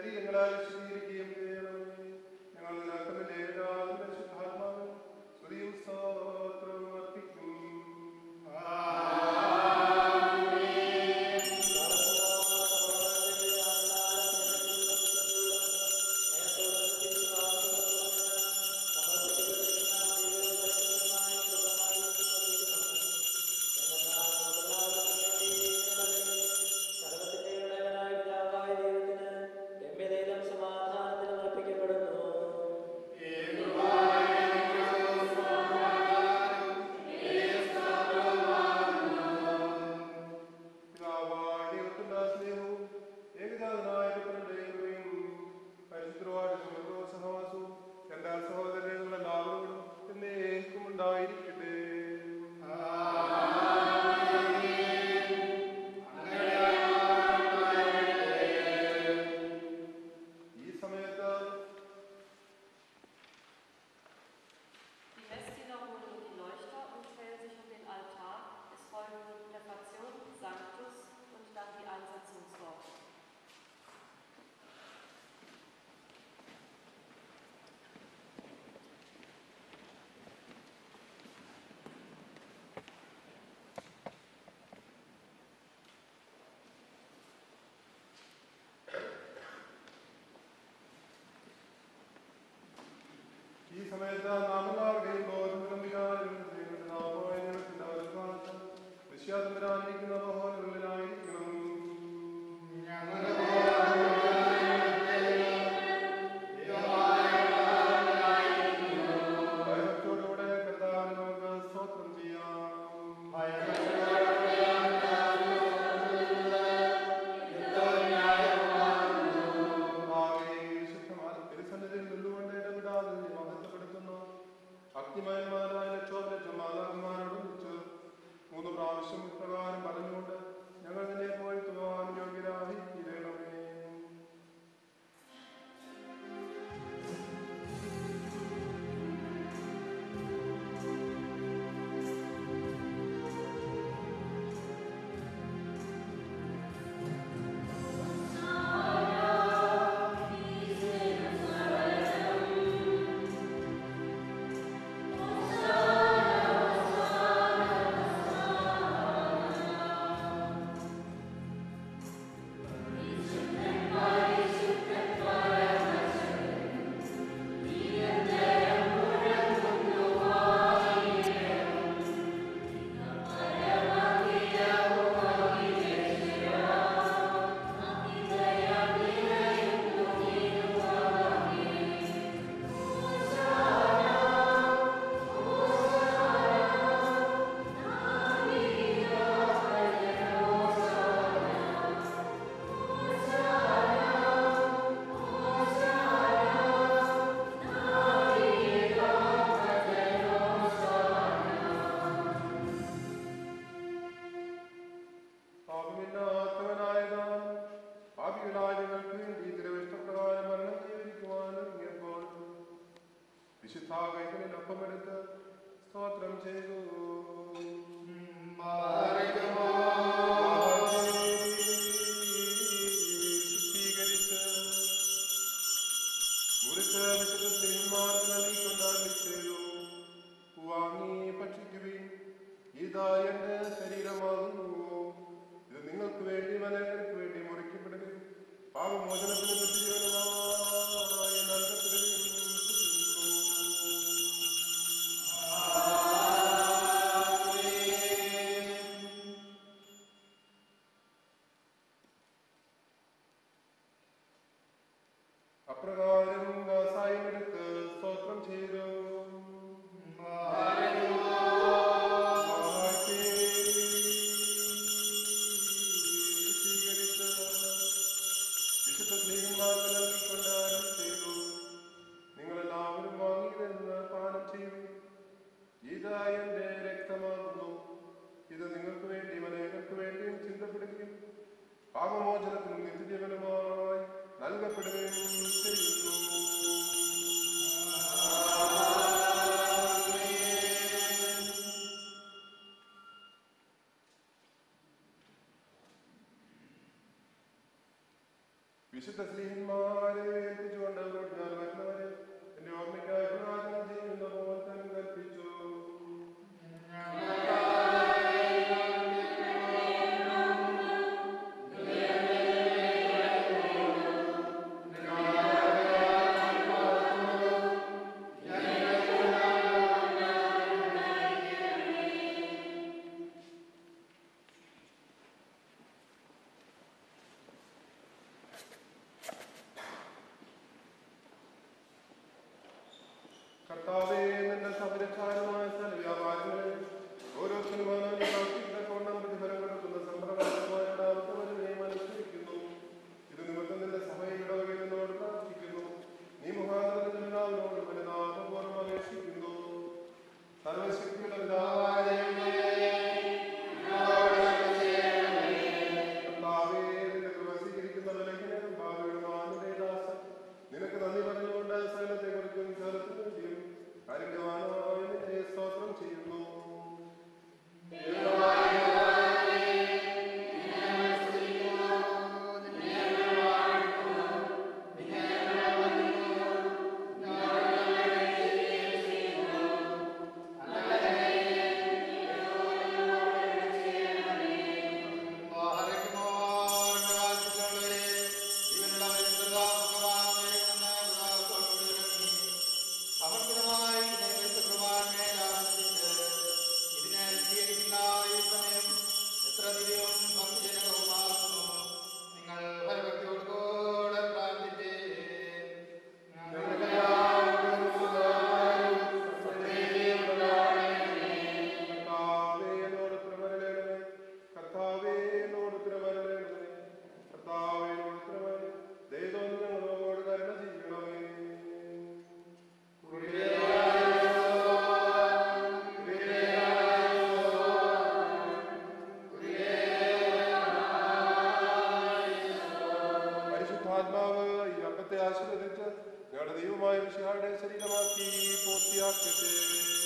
ശരീരങ്ങളാൽ വിശദീകരിക്കുകയും ചെയ്യണമേ ഞങ്ങൾ നിനക്കമില്ലേ രാവിലെ ശുദ്ധാത്മാവിൽ സ്തുതിയും സ്തോത്രവും അർപ്പിക്കും പിതാവായ ദൈവത്തിന്റെ സ്നേഹവും ഏകജാതനായ പുത്രന്റെ കൃപയും പരിശുദ്ധമായ സുഹൃത്തോ സഹവാസവും എന്റെ സഹോദരങ്ങൾ എല്ലാവരോടും എന്നേക്കും ഉണ്ടായിരിക്കട്ടെ ഈ സമയത്ത് Die Messdiener holen die Leuchter und stellen sich um den Altar. Es folgen Reformation, Sanctus und dann die Einsetzungsworte. ഈ സമയത്ത് നാം എല്ലാവരുടെയും ബോധങ്ങളും വികാരങ്ങളും ദൈവത്തിന്റെ നാമമായ ദൈവത്തിന്റെ അവകാശം വിശ്വാസത്തിനായിരിക്കുന്ന മഹോന്നതങ്ങളിലായിരിക്കണം ഭയത്തോടുകൂടെ കർത്താവിനെ നമുക്ക് സ്തോത്രം ചെയ്യാം കർത്താവേ, വിശുദ്ധമായ തിരുസന്നിധിയിൽ നിന്നുകൊണ്ട് ഇടപെടാതെ നീ മഹത്വപ്പെടുത്തുന്നു അഗ്നിമയന്മാരായ ലക്ഷോപലക്ഷമാലാന്മാരോട് വിളിച്ച് മൂന്ന് പ്രാവശ്യം ഇപ്രകാരം പറഞ്ഞുകൊണ്ട് ഞങ്ങൾ നിന്നെ പോഴ്ത്തുവാൻ യോഗ്യരായി തീരണമേ പാപമില്ലാത്തവനായ താൻ പാപികളായ ഞങ്ങൾക്ക് വേണ്ടി തിരുവിഷ്ടപ്രകാരം മരണം കൈവരിക്കുവാൻ ഒരുങ്ങിയപ്പോൾ വിശുദ്ധ കൈകളിൽ ഒപ്പമെടുത്ത് സ്തോത്രം ചെയ്തു ശുദ്ധീകരിച്ച് മുറിച്ച് വിശുദ്ധ സ്ത്രീമാർക്ക് നൽകിക്കൊണ്ടാണ് ചെയ്തു വാങ്ങി ഭക്ഷിക്കുവിൻ ഇതാ എന്റെ ശരീരമാകുന്നു ഇത് നിങ്ങൾക്ക് വേണ്ടി മലയാളികൾക്ക് വേണ്ടി മുറിക്കപ്പെടുകയും പാപമോചനത്തിന് നിത്യജീവനമായി നൽകപ്പെടുകയും ചെയ്യുന്നു അപ്രകാരം വ്യവസായമെടുത്ത് സ്തോത്രം ചെയ്തു ശുദ്ധീകരിച്ച് വിശുദ്ധ സ്നേഹന്മാർക്ക് നൽകിക്കൊണ്ട് അരുളി ചെയ്തു നിങ്ങളെല്ലാവരും വാങ്ങിയതെന്ന് പാനം ചെയ്തു ഇത് എന്റെ രക്തമാകുന്നു ഇത് നിങ്ങൾക്ക് വേണ്ടി അനേകർക്ക് വേണ്ടിയും ചിന്തപ്പെടുകയും പാപമോചനത്തിനും നിത്യജീവനുമായി നൽകപ്പെടുകയും ചെയ്യുന്നു കർത്താവേ നിന്റെ സംരക്ഷാരമായ സ്ഥല വ്യാപാരങ്ങളിൽ ഓരോരുത്തരും അവനവന്റെ പ്രവൃത്തിയുടെ കൊണ്ടും പ്രതിഫലം കൊടുക്കുന്ന സമ്പ്രദായമായ രണ്ടാമത്തെ വരവിനെയും അനുസരിക്കുന്നു ഇത് നിമിത്തം നിന്റെ സഭയിൽ ഇടവകയിൽ നിന്നോട് പ്രാർത്ഥിക്കുന്നു നീ മുഖാന്തരത്തിൽ എല്ലാവരോടും വലുതാപൂർവ്വം അപേക്ഷിക്കുന്നു സർവശക്തിയുടെ പിതാവായ ദൈവമേ, കർത്താവേ, നിന്റെ കൃപ സ്വീകരിക്കുന്ന ബലഹീനനും പാപികളുമായ ദാസൻ, നിനക്ക് നന്ദി പറഞ്ഞുകൊണ്ട് സകലത്തെ കുറിച്ചും സകലത്തിനു വേണ്ടിയും കാരുണ്യവാനായ നിന്നെ സ്തോത്രം ചെയ്യുന്നു കർത്താവേ, എന്നോട് ഉത്തരമരുളേണമേ. കർത്താവേ, എന്നോട് ഉത്തരമരുളേണമേ. കർത്താവേ, എന്നോട് ഉത്തരമരുളേ. ദൈവം ഞങ്ങളോട് കരുണ ചെയ്യണമേ. പരിശുദ്ധാത്മാവ് ഈ അപ്പത്തെ ആശീർവദിച്ച് ഞങ്ങളുടെ ദൈവമായ വിശായുടെ ശരീരമാക്കി പൂർത്തിയാക്കട്ടെ